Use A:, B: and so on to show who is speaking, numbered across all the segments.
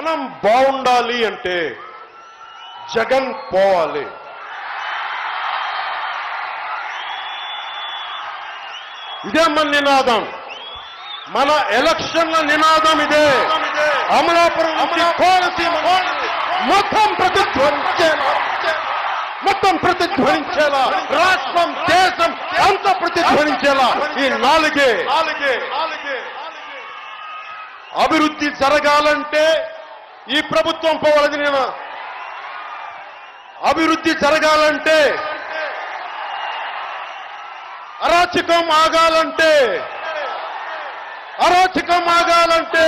A: మనం బాగుండాలి అంటే జగన్ పోవాలి ఇదే మన నినాదం మన ఎలక్షన్ల నినాదం ఇదే అమలాపురం నుంచి కోనసీమ మొత్తం ప్రతిధ్వనించేలా మొత్తం ప్రతిధ్వనించేలా రాష్ట్రం దేశం అంత ప్రతిధ్వనించేలా ఈ నాలుగే అభివృద్ధి జరగాలంటే ఈ ప్రభుత్వం పోవాలని నేను అభివృద్ధి జరగాలంటే అరాచకం ఆగాలంటే అరాచకం ఆగాలంటే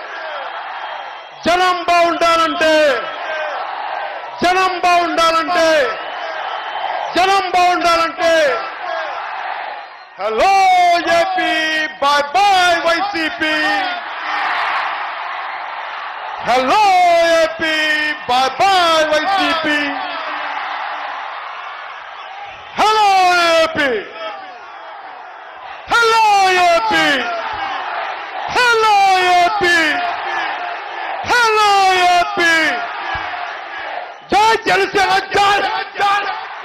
A: జనం బాగుండాలంటే జనం బాగుండాలంటే జనం బాగుండాలంటే hello AP bye bye YCP hello AP bye bye YCP hello AP hello AP hello AP hello AP జై జనసేన జై జై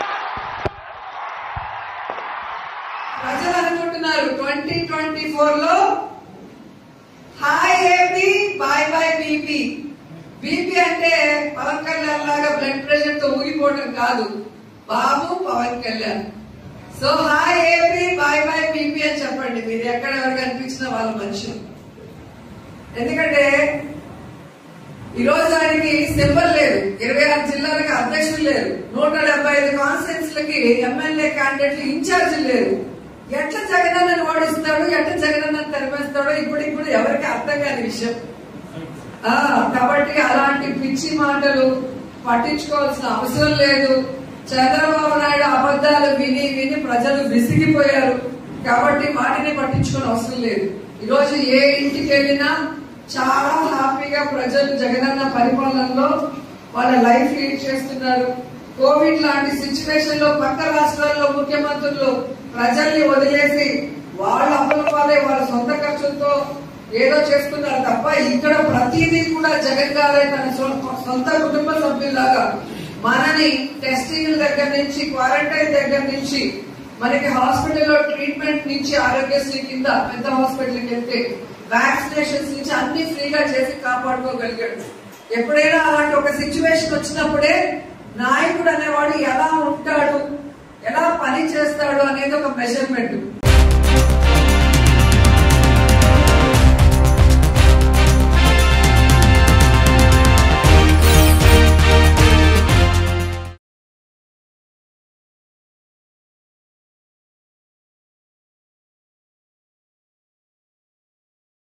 B: ప్రజలు అనుకుంటున్నారు ట్వంటీ ట్వంటీ ఫోర్ లో hi AP bye bye BP BP అంటే పవన్ కళ్యాణ్ లాగా బ్లడ్ ప్రెషర్ తో ఊగిపోవడం కాదు బాబు Pawan Kalyan so hi AP bye bye BP అని చెప్పండి మీరు ఎక్కడ ఎవరు కనిపించిన వాళ్ళ మనుషులు ఎందుకంటే ఈ రోజు ఆయనకి సింబల్ లేదు ఇరవై ఆరు జిల్లాలకు అధ్యక్షులు లేరు నూట డెబ్బై ఐదు కాన్స్టిట్యూన్సీలకి ఎమ్మెల్యే క్యాండిడేట్లు ఇన్ఛార్జీలు లేరు ఎట్లా జగనన్నను ఓడిస్తాడు ఎట్లా జగనన్నను తరిమేస్తాడో ఇప్పుడు ఇప్పుడు ఎవరికి అర్థం కాని విషయం ఆ కాబట్టి అలాంటి పిచ్చి మాటలు పట్టించుకోవాల్సిన అవసరం లేదు చంద్రబాబు నాయుడు అబద్ధాలు విని విని ప్రజలు విసిగిపోయారు కాబట్టి వాటిని పట్టించుకోని అవసరం లేదు ఈరోజు ఏ ఇంటికి వెళ్ళినా చాలా హ్యాపీగా ప్రజలు జగనన్న పరిపాలనలో వాళ్ళ లైఫ్ లీడ్ చేస్తున్నారు కోవిడ్ లాంటి సిచ్యువేషన్ లో పక్క రాష్ట్రాల్లో ముఖ్యమంత్రులు ప్రజల్ని వదిలేసి వాళ్ళ అప్పుల పాలే వాళ్ళ సొంత ఖర్చులతో ఏదో చేసుకున్నారు తప్ప ఇక్కడ ప్రతిదీ కూడా జగన్ గారే తన సొ- సొంత కుటుంబ సభ్యులాగా మనని టెస్టింగ్ దగ్గర నుంచి క్వారంటైన్ దగ్గర నుంచి మనకి హాస్పిటల్లో ట్రీట్మెంట్ నుంచి ఆరోగ్యశ్రీ కింద పెద్ద హాస్పిటల్కి వెళ్తే వ్యాక్సినేషన్స్ నుంచి అన్ని ఫ్రీగా చేసి కాపాడుకోగలిగాడు ఎప్పుడైనా అలాంటి ఒక సిచ్యువేషన్ వచ్చినప్పుడే నాయకుడు అనేవాడు ఎలా ఉంటాడు ఎలా పని చేస్తాడు అనేది ఒక మెజర్మెంట్